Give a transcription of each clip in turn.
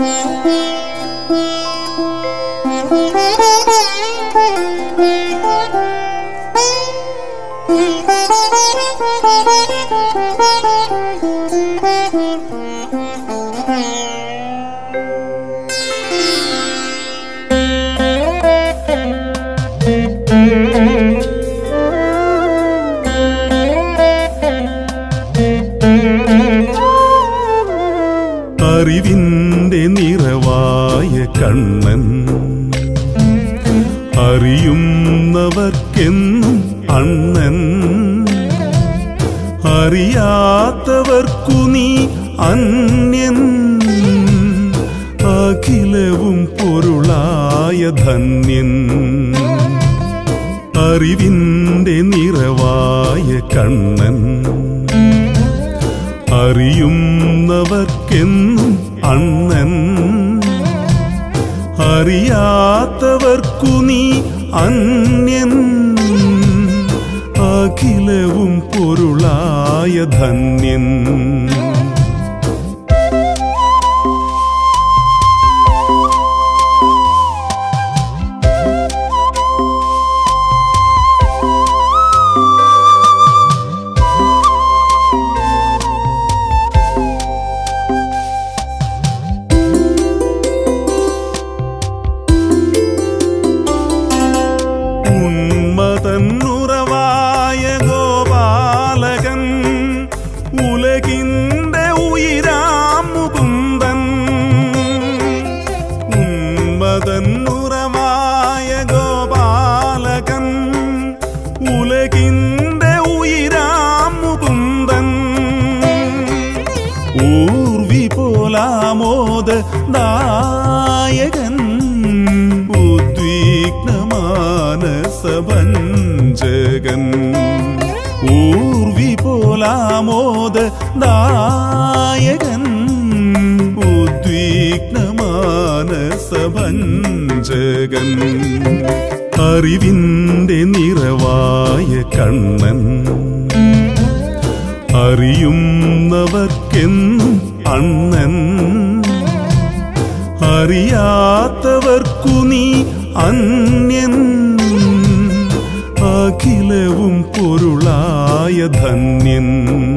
അറിവിന്റെ നിറവായ കണ്ണൻ അറിയുന്നവർക്കെന്നും അണ്ണൻ അറിയാത്തവർക്കു നീ അന്യൻ അഖിലവും പൊരുളായ ധന്യൻ അറിവിന്റെ നിറവായ കണ്ണൻ അറിയുന്നവർക്കെന്നും അണ്ണൻ അറിയാത്തവർക്കു നീ അന്യൻ അഖിലവും പൊരുളായ ധന്യൻ ഉന്മതന്നുറവായ ഗോപാലകൻ ഉലകിന്റെ ഉയിരാം മുകുന്ദൻ ഉന്മതന്നുറവായ ഗോപാലകൻ ഉലകിന്റെ ഉയിരാം മുകുന്ദൻ ഊർവി പോലാമോദ നായകൻ ഉദ്വിഗ്നമാനസഭഞ്ജകൻ ഊർവി പോലാമോദ നായകൻ ഉദ്വിഗ്നമാനസഭഞ്ജകൻ അറിവിന്റെ നിറവായ കണ്ണൻ അറിയുന്നവർക്കെന്നും അണ്ണൻ അറിയാത്തവർക്കു നീ അന്യൻ അഖിലവും പൊരുളായ ധന്യൻ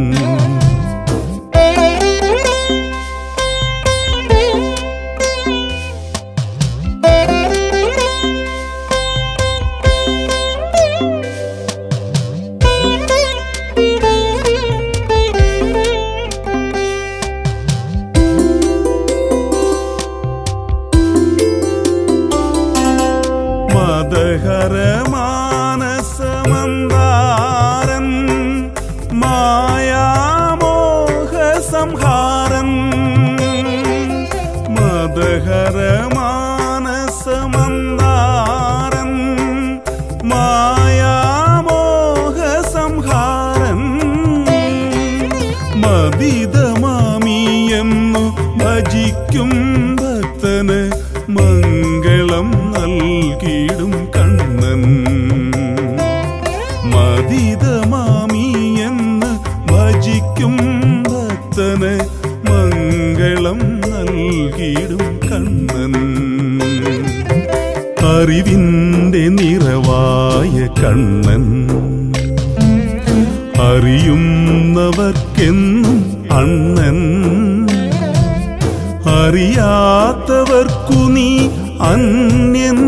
മദഹരമാനസമന്ദാരൻ മായാമോഹ സംഹാരൻ മദഹരമാനസമന്ദാരൻ മായാമോഹ സംഹാരൻ മദിതമാമിയെന്നു ഭജിക്കും ഭക്തന് മംഗളം നൽകിയിടും കണ്ണൻ മദിതമാമിയെന്ന് ഭജിക്കും ഭക്തന് മംഗളം നൽകിയിടും കണ്ണൻ അറിവിന്റെ നിറവായ കണ്ണൻ അറിയുന്നവർക്കെന്നും അണ്ണൻ അറിയാത്തവർക്കു നീ അന്യൻ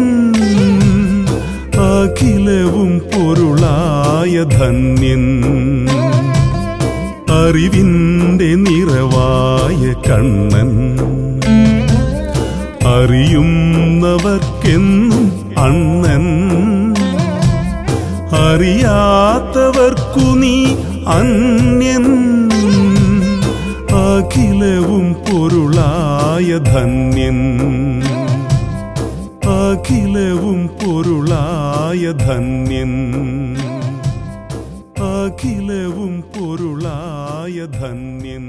അഖിലവും പൊരുളായ ധന്യൻ അറിവിന്റെ നിറവായ കണ്ണൻ അറിയുന്നവർക്കെന്നും അണ്ണൻ അറിയാത്തവർക്കു നീ അന്യൻ അഖിലവും പൊരുളായ ധന്യൻ അഖിലവും പൊരുളായ ധന്യൻ അഖിലവും പൊരുളായ ധന്യൻ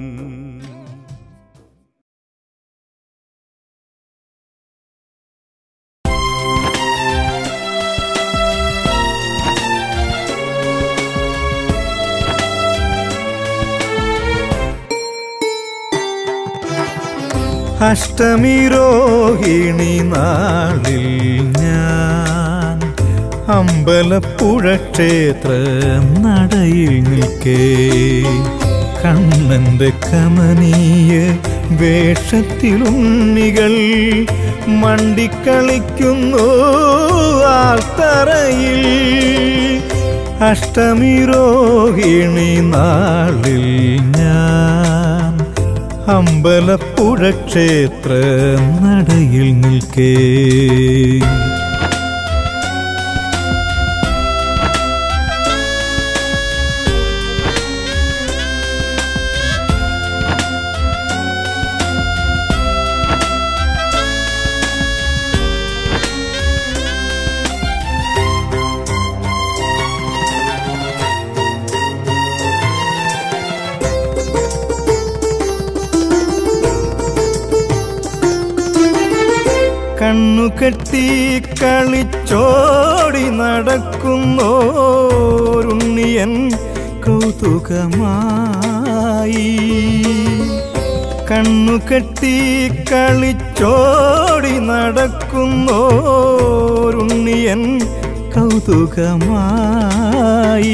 അഷ്ടമി രോഹിണി നാളിൽ ഞാൻ അമ്പലപ്പുഴ ക്ഷേത്ര നടയിൽ നിൽക്കേ കണ്ണന്റെ കമനീയ വേഷത്തിലുണ്ണികൾ മണ്ടിക്കളിക്കുന്നു ആൾത്തറയിൽ അഷ്ടമി രോഹിണി നാളിൽ ഞാൻ അമ്പലപ്പുഴ ക്ഷേത്ര നടയിൽ നിൽക്കേ കണ്ണു കെട്ടി കളിച്ചോടി നടക്കുന്നോരുണ്ണിയൻ കൗതുകമായി കണ്ണു കെട്ടി കളിച്ചോടി നടക്കുന്നോരുണ്ണിയൻ കൗതുകമായി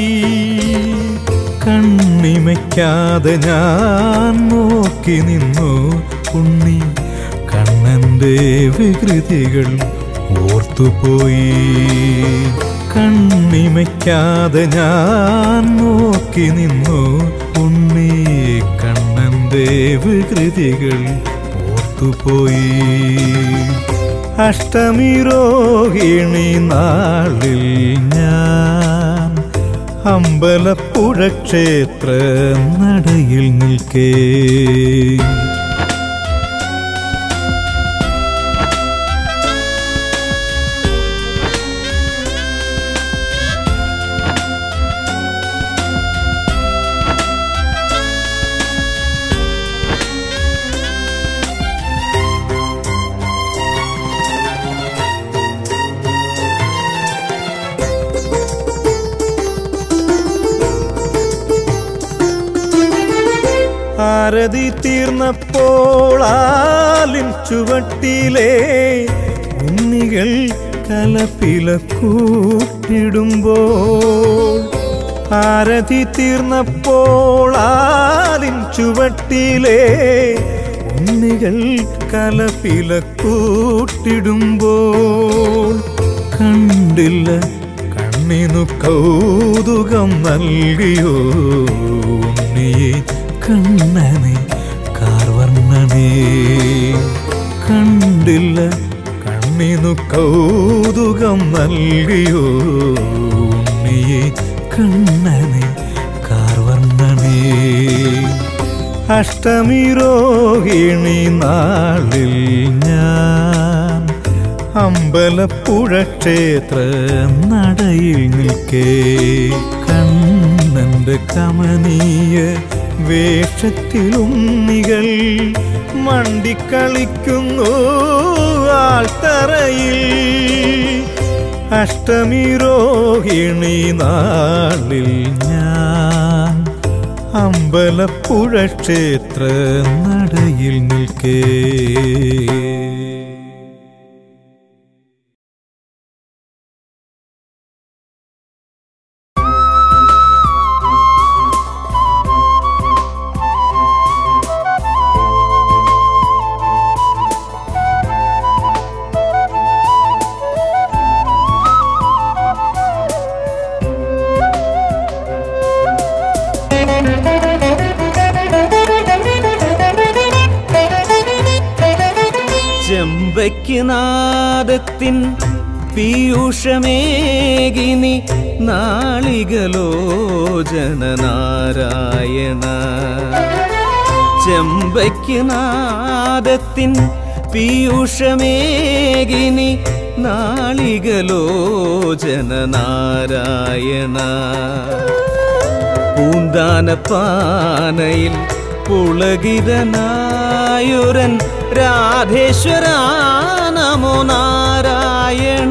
കണ്ണിമയ്ക്കാതെ ഞാൻ നോക്കി നിന്നു ഉണ്ണി കണ്ണന്റെ വികൃതികൾ ഓർത്തുപോയി കണ്ണിമയ്ക്കാതെ ഞാൻ നോക്കി നിന്നു ഉണ്ണി കണ്ണന്റെ വികൃതികൾ ഓർത്തുപോയി അഷ്ടമി രോഹിണി നാളിൽ ഞാൻ അമ്പലപ്പുഴ ക്ഷേത്ര നടയിൽ നിൽക്കേ ആരതി തീർന്നപ്പോൾ ആലിൻ ചുവട്ടിലെ ഉണ്ണികൾ കലപ്പില കൂട്ടിടുമ്പോൾ ആരതി തീർന്നപ്പോൾ ആലിൻ ചുവട്ടിലെ ഉണ്ണികൾ കലപ്പില കൂട്ടിടുമ്പോൾ കണ്ടില്ല കണ്ണിനു കൗതുകം നൽകിയോ ഉണ്ണിയെ കണ്ണനെ കാർവർണ്ണനെ കണ്ടില്ല കണ്ണിനു കൗതുകം നൽകിയോ ഉണ്ണിയെ കണ്ണനെ കാർവർണ്ണനെ അഷ്ടമി രോഹിണി നാളിൽ ഞാൻ അമ്പലപ്പുഴ ക്ഷേത്ര നടയിൽ നിൽക്കേ കണ്ണന്റെ കമനീയ വേഷത്തിലുണ്ണികൾ മണ്ടിക്കളിക്കുന്നു ആൾത്തറയിൽ അഷ്ടമി രോഹിണി നാളിൽ ഞാൻ അമ്പലപ്പുഴ ക്ഷേത്ര നടയിൽ നിൽക്കേ ചെമ്പയ്ക്ക് നാദത്തിൻ പീയൂഷമേകിനി നാളികലോചന നാരായണ ചെമ്പയ്ക്ക് നാദത്തിൻ പീയൂഷമേകിനി നാളികലോചന നാരായണ പൂന്താനപ്പാനയിൽ പുളകിതനായൊരൻ രാധേശ്വര നമോ നാരായണ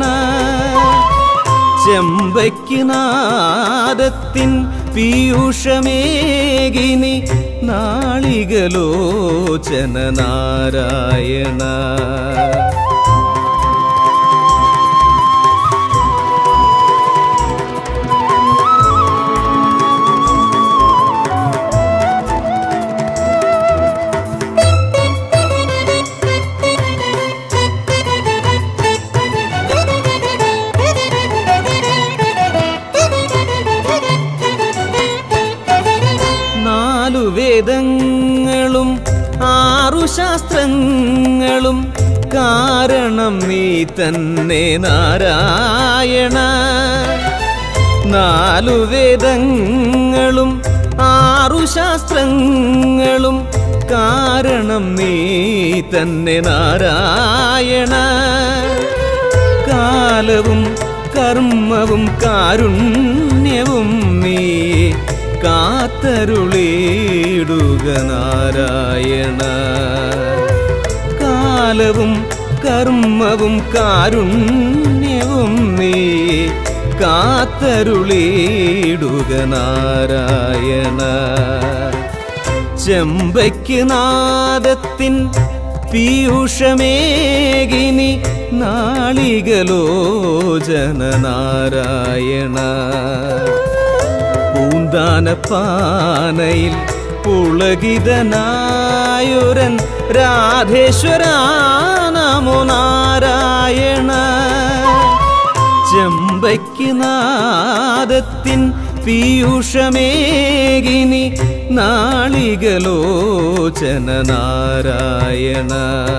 ചെമ്പയ്ക്ക് നാദത്തിൻ പീയൂഷമേകിനി നാളികലോചന നാരായണ നാലു വേദങ്ങളും ആറു ശാസ്ത്രങ്ങളും കാരണം നീ തന്നെ നാരായണ നാലു വേദങ്ങളും ആറു ശാസ്ത്രങ്ങളും കാരണം നീ തന്നെ നാരായണ കാലവും കർമ്മവും കാരുണ്യവും നീ കാത്തരുളിടുക നാരായണ കാലവും കർമ്മവും കാരുണ്യവും നീ കാത്തരുളിടുക നാരായണ ചെമ്പയ്ക്ക് നാദത്തിൻ പീയൂഷമേകിനി നാളികലോചന നാരായണ പൂന്താനപ്പാനയിൽ പുളകിതനായൊരൻ രാധേശ്വര നമോ നാരായണ ചെമ്പയ്ക്ക് നാദത്തിൻ പീയൂഷമേകിനി നാളികലോചന നാരായണ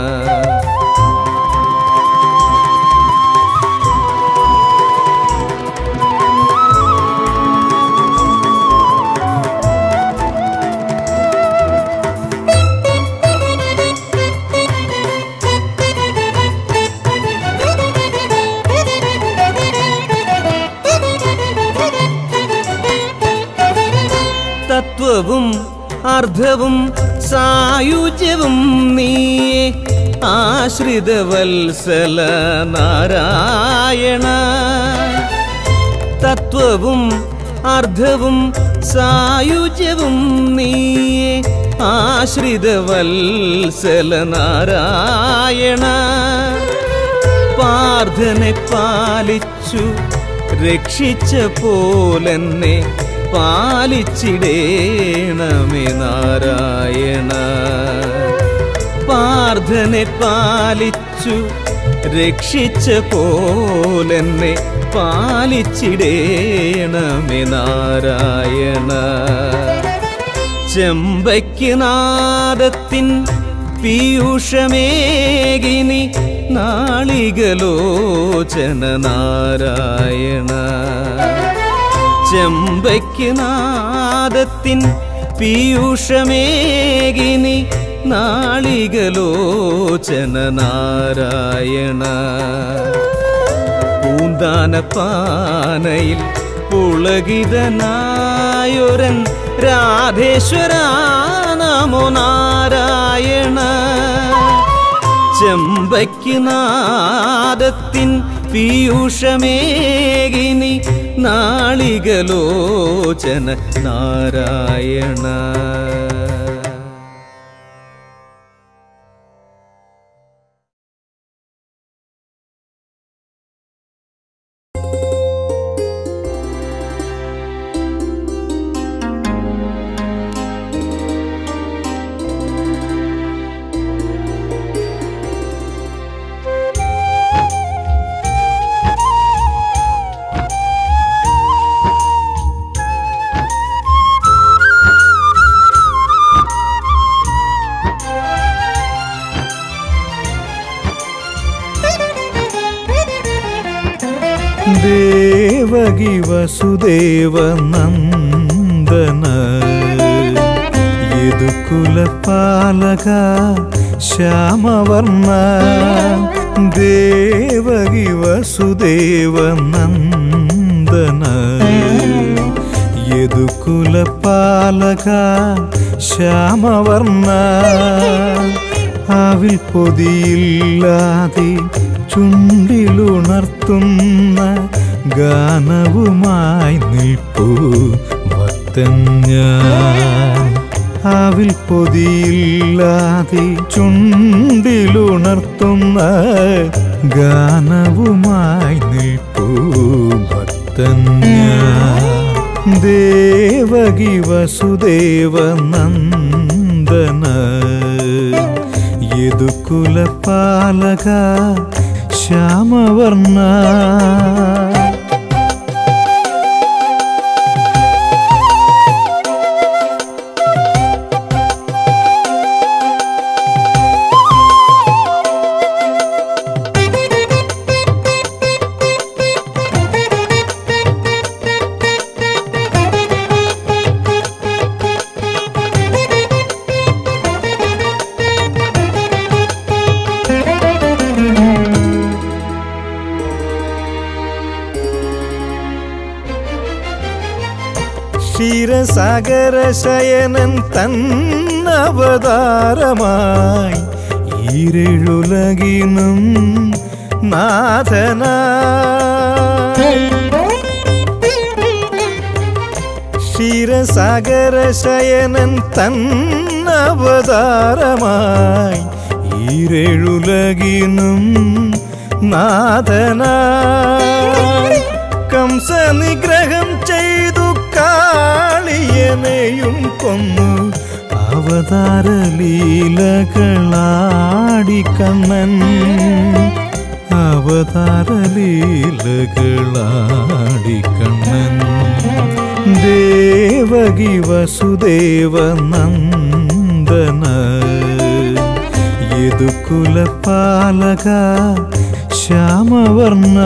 തത്വവും അർദ്ധവും സായുജ്യവും നീയെ ആശ്രിതവത്സല നാരായണ തത്വവും അർദ്ധവും സായുജ്യവും നീയെ ആശ്രിതവത്സല നാരായണ പാർത്ഥനെ പാലിച്ചു രക്ഷിച്ച പോലെന്നെ പാലിച്ചിടേണമേ നാരായണ പാർത്ഥനെ പാലിച്ചു രക്ഷിച്ച പോലെന്നെ പാലിച്ചിടേണമേ നാരായണ ചെമ്പയ്ക്ക് നാദത്തിൻ പീയൂഷമേകിനി നാളികലോചന നാരായണ ചെമ്പയ്ക്ക് നാദത്തിൻ പീയൂഷമേകിനി നാളികലോചന നാരായണ പൂന്താനപ്പാനയിൽ പുളകിതനായൊരൻ രാധേശ്വര നമോ നാരായണ ചെമ്പയ്ക്ക് നാദത്തിൻ പീയൂഷമേകിനി നാളികലോചന നാരായണ ദേവകി വസുദേവ നന്ദന യദുകുലപാലക ശ്യാമവർണ്ണ ദേവകി വസുദേവ നന്ദന യദുകുലപാലക ശ്യാമവർണ്ണ അവിൽ പൊതിയില്ലാതെ ചുണ്ടിലുണർത്തുന്ന ഗാനവുമായി നിൽപ്പൂ ഭക്തൻ ഞാൻ ആവിൽ പൊതിയില്ലാതെ ചുണ്ടിലുണർത്തുന്ന ഗാനവുമായി നിൽപ്പൂ ഭക്തൻ ഞാൻ ദേവകി വസുദേവ നന്ദന യദുകുലപാലക ശ്യാമവർണ്ണ ക്ഷീരസാഗര ശയനൻ തന്നവതാരമായി ഈരഴുലകിനും നാഥനായി ക്ഷീരസാഗര ശയനൻ തന്നവതാരമായി ഈരഴുലകിനും നാഥനായി കംസ നിഗ്രഹം ചെയ്തു കാളിയനെയും കൊന്നു അവതാര ലീലകളാടി കണ്ണൻ അവതാര ലീലകളാടി കണ്ണൻ ദേവകി വസുദേവ നന്ദന യദുകുലപാലക ശ്യാമവർണ്ണ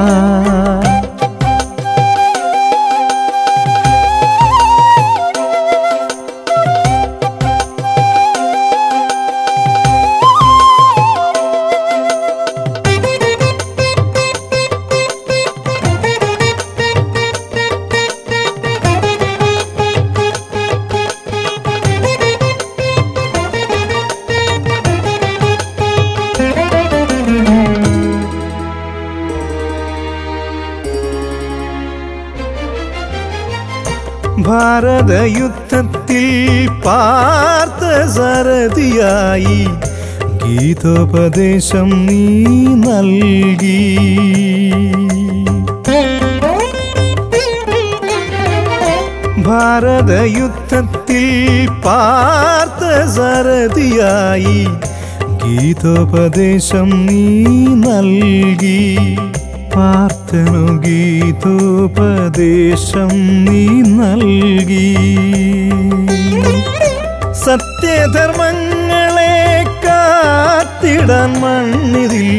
ഭാരതയുദ്ധത്തിൽ പാർത്ത സരതിയായി ഗീതോപദേശം നീ നൽകി ഭാരതയുദ്ധത്തിൽ പാർത്ത സരതിയായി ഗീതോപദേശം നീ നൽകി പാർത്ഥനു ഗീതോപദേശം നീ നൽകി സത്യധർമ്മങ്ങളെ കാത്തിടാൻ മണ്ണിതിൽ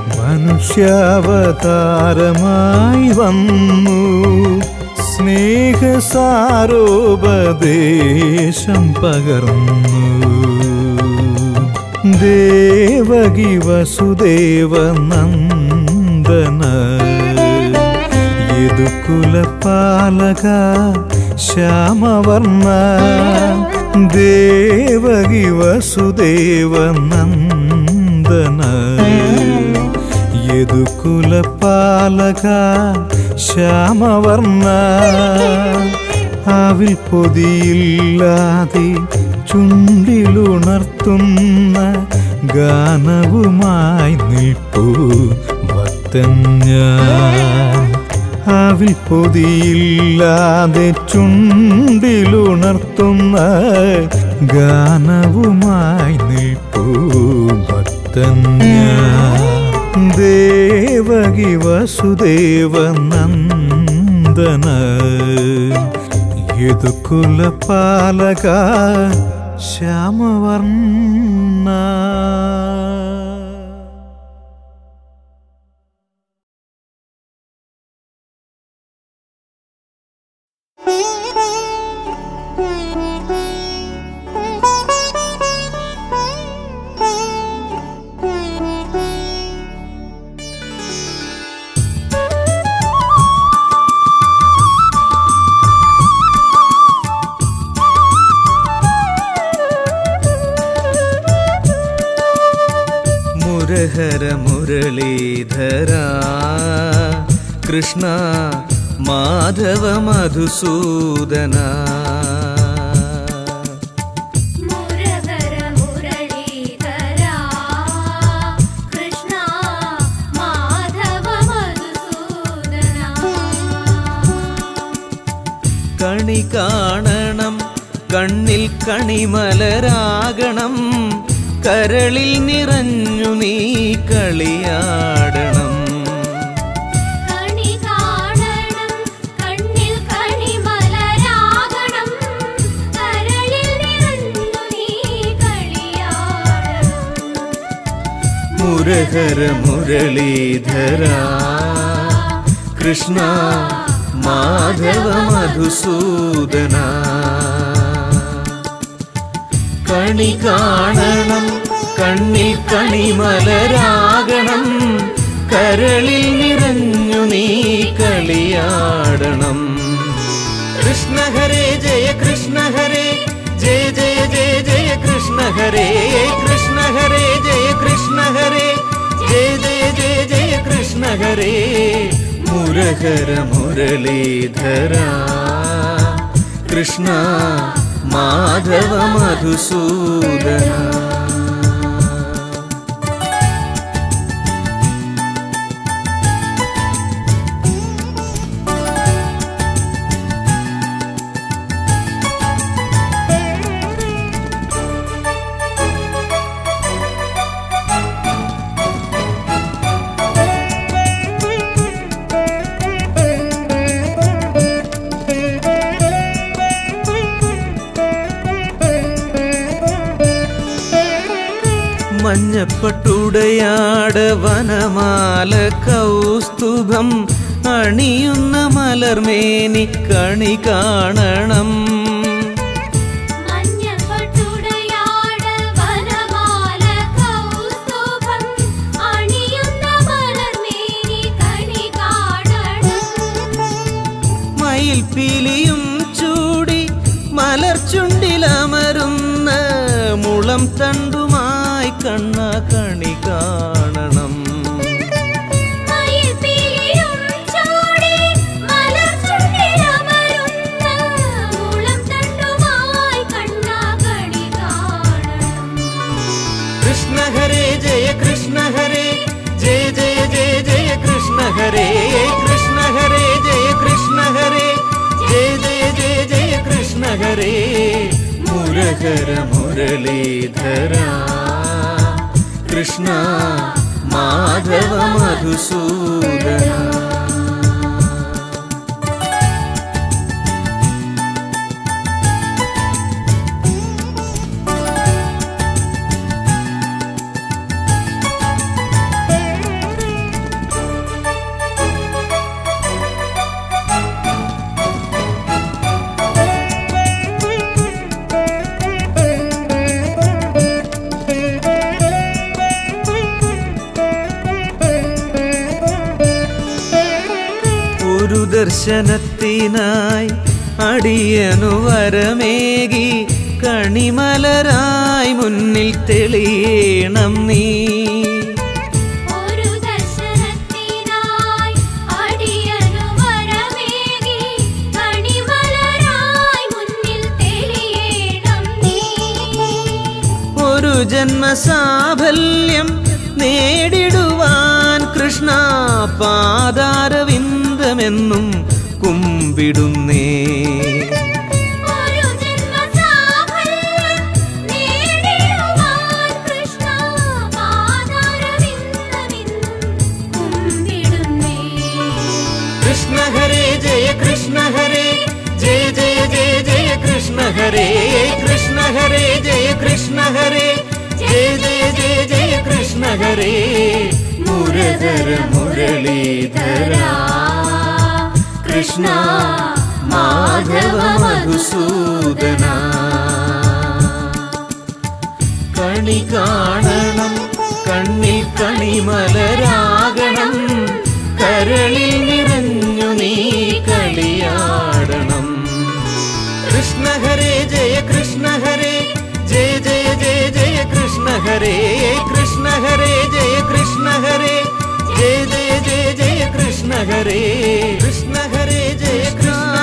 മനുഷ്യാവതാരമായി വന്നു സ്നേഹസാരോപദേശം പകർന്നു ദേവകി വസുദേവ നന്ദന യദുകുലപാലക ശ്യാമവർണ്ണ ദേവകി വസുദേവ നന്ദന യദുകുലപാലക ശ്യാമവർണ്ണ ആവിൽ പൊതിയില്ലാതെ ചുണ്ടിലുണർത്തുന്ന ഗാനവുമായി നിൽപ്പൂ ഭക്തൻ ഞാൻ ആവിൽ പൊതിയില്ലാതെ ചുണ്ടിലുണർത്തുന്ന ഗാനവുമായി നിൽപ്പൂ ഭക്തൻ ഞാൻ ദേവകി വസുദേവ നന്ദന യദുകുലപാലക ശ്യാമവർണ്ണ മുരഹര മുരളീധര കൃഷ്ണ മാധവ മധുസൂദന കണി കാണണം കണ്ണിൽ കണിമലരാകണം കരളിൽ നിറഞ്ഞു നീ കളിയാടണം കണി കാണണം കണ്ണിൽ കണിമലരാകണം കരളിൽ നിറഞ്ഞു നീ കളിയാടണം മുരഹര മുരളീധര കൃഷ്ണ മാധവ മധുസൂദന കണി കാണണം കണ്ണിൽ കണിമലരാകണം കരളിൽ നിറഞ്ഞു നീ കളിയാടണം കൃഷ്ണ ഹരേ ജയ കൃഷ്ണ ഹരേ ജയ ജയ ജയ ജയ കൃഷ്ണ ഹരേ കൃഷ്ണ ഹരേ ജയ കൃഷ്ണ ഹരേ ജയ ജയ ജയ ജയ കൃഷ്ണ ഹരേ മുരഹര മുരളീധര കൃഷ്ണ മാധവ മധുസൂദന മഞ്ഞപ്പട്ടുടയാട വനമാല കൗസ്തുഭം അണിയുന്ന മലർമേനി കണി കാണണം മഞ്ഞപ്പട്ടുടയാട വനമാല കൗസ്തുഭം അണിയുന്ന മലർമേനി കണി കാണണം മയിൽ പീലിയും ചൂടി മലർച്ചുണ്ടിലമരുന്ന മുളം തണ്ടുമായി കണ്ണ കണി കാണണം മയിൽപ്പീലിയും ചൂടി മലർച്ചുണ്ടിലമരുന്ന മുളം തണ്ടുമായി കണ്ണാകണി കാണണം കൃഷ്ണ ഹരേ ജയ കൃഷ്ണ ഹരേ ജയ ജയ ജയ ജയ കൃഷ്ണ ഹരേ കൃഷ്ണ ഹരേ ജയ കൃഷ്ണ ഹരേ ജയ ജയ ജയ ജയ കൃഷ്ണ ഹരേ മുരഹര മുരളീധര കൃഷ്ണ മാധവ മധുസൂദന ഒരു ദർശനത്തിനായി അടിയനു വരമേകി കണിമലരായി മുന്നിൽ തെളിയണം നീ ഒരു ദർശനത്തിനായി അടിയനു വരമേകി കണിമലരായി മുന്നിൽ തെളിയണം നീ ഒരു ജന്മസാഫല്യം നേടിടുവാൻ കൃഷ്ണ പാതാരവിന്ദമെന്നും കുമ്പിടുന്നേ ഒരു ജന്മസാഫല്യം നേടിടുവാൻ കൃഷ്ണ പാദാരവിന്ദമെന്നും കുമ്പിടുന്നേ കൃഷ്ണ ഹരേ ജയ കൃഷ്ണ ഹരേ ജയ ജയ ജയ ജയ കൃഷ്ണ ഹരേ കൃഷ്ണ ഹരേ ജയ കൃഷ്ണ ഹരേ ജയ ജയ ജയ ജയ കൃഷ്ണ ഹരേ മുരധര മുരളീധര കൃഷ്ണ മാധവ മധുസൂദന കണി കാണണം കണ്ണിൽ കണിമലരാകണം കരളിൽ നിറഞ്ഞു നീ കളിയാടണം കൃഷ്ണ ഹരേ ജയ കൃഷ്ണ ഹരേ ജയ ജയ ജയ ജയ കൃഷ്ണ ഹരേ കൃഷ്ണ ഹരേ ജയ കൃഷ്ണ ഹരേ ജയ ജയ ജയ ജയ കൃഷ്ണ ഹരേ കൃഷ്ണ ഹരേ ജയ കൃഷ്ണ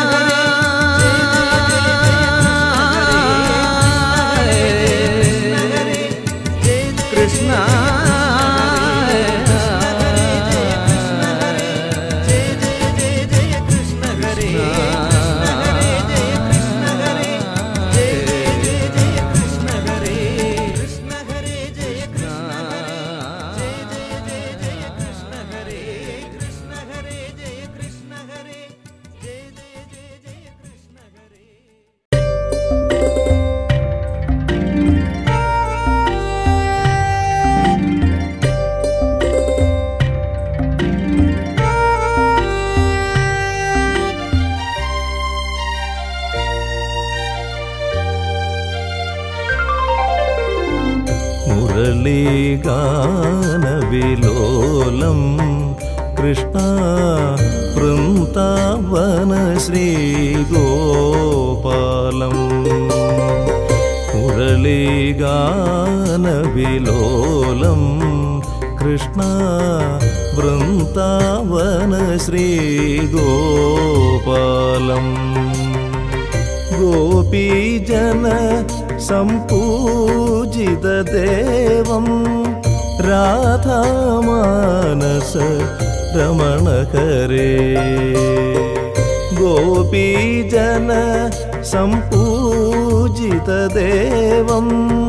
ഹരേ കൃഷ്ണ ജയ ജയ ജയ ജയ കൃഷ്ണ ഹരേ മുരളീഗാനവിലോലം കൃഷ്ണ വൃന്ദാവന ശ്രീഗോപാലം മുരളീഗാനവിലോലം കൃഷ്ണ വൃന്ദാവന ശ്രീഗോപാലം ഗോപീജന സംപൂജിതദേവം രാധാമാനസ രമണകരേ ഗോപീജന സംപൂജിതദേവം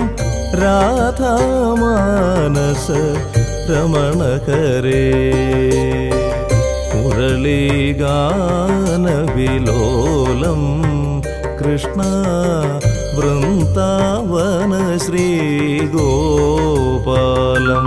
രാധാമാനസ രമണകരേ മുരളീഗാനവിലോലം കൃഷ്ണ വൃന്ദാവന ശ്രീഗോപാലം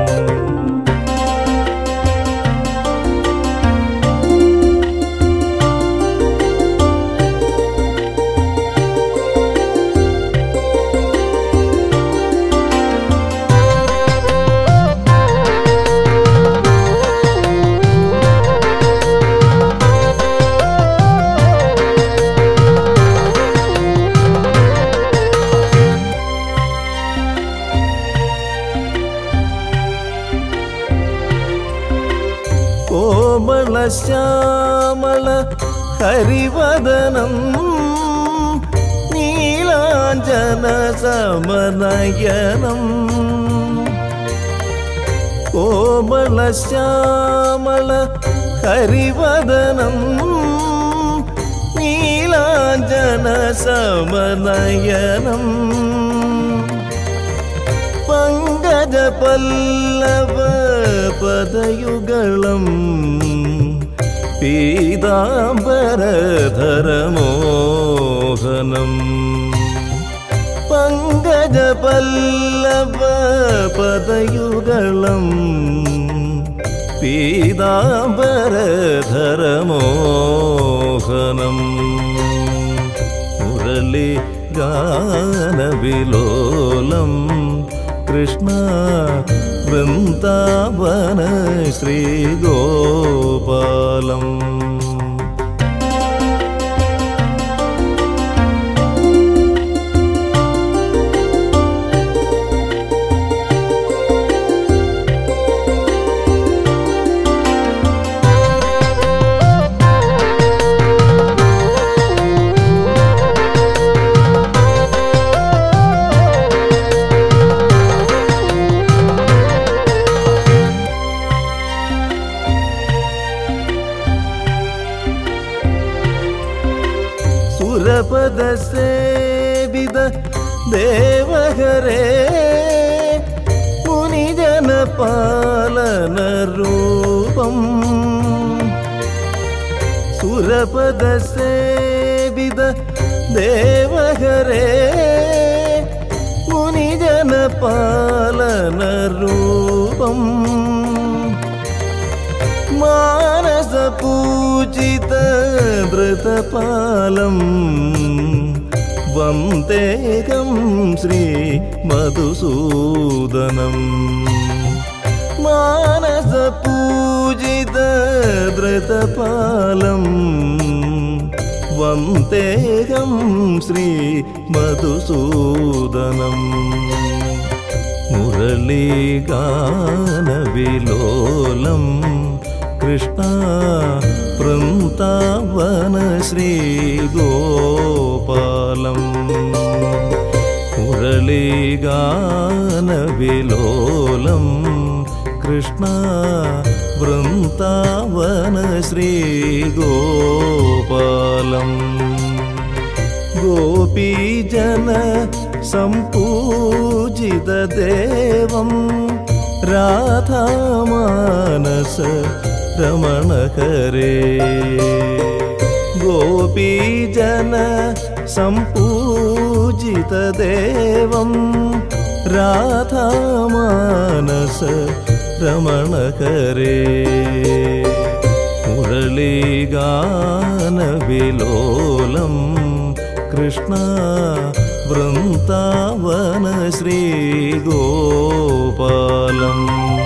കോമള ശ്യാമള ഹരിവദനം നീലാഞ്ജന സമനയനം കോമള ശ്യാമള ഹരിവദനം നീലാഞ്ജന സമനയനം പങ്കജ പല്ലവ പദയുഗളം പീതാംബരധരമോഹനം പങ്കജ പല്ലവ പദയുഗളം പീതാംബരധരമോഹനം മുരളി ഗാനവിലോലം കൃഷ്ണ വൃന്ദാവന ശ്രീഗോപാലം സുരപദ സേവിത ദേവഹരേ മുനിജന പാലന രൂപം സുരപദ സേവിത ദേവഹരേ മുനിജന പാലന രൂപം മാനസ പൂജിത ധൃതപാലം വന്ദേകം ശ്രീ മധുസൂദനം മാനസ പൂജിത ധൃതപാലം വന്ദേകം ശ്രീ മധുസൂദനം മുരളീഗാനവിലോലം കൃഷ്ണ വൃന്ദാവന ശ്രീഗോപാലം മുരളീഗാനവിലോലം കൃഷ്ണ വൃന്ദാവന ശ്രീഗോപാലം ഗോപീജന സംപൂജിതദേവം രാധാമാനസ രമണകരേ ഗോപീജന സംപൂജിതദേവം രാധാമാനസ രമണകരേ മുരളീഗാനവിലോലം കൃഷ്ണ വൃന്ദാവന ശ്രീഗോപാലം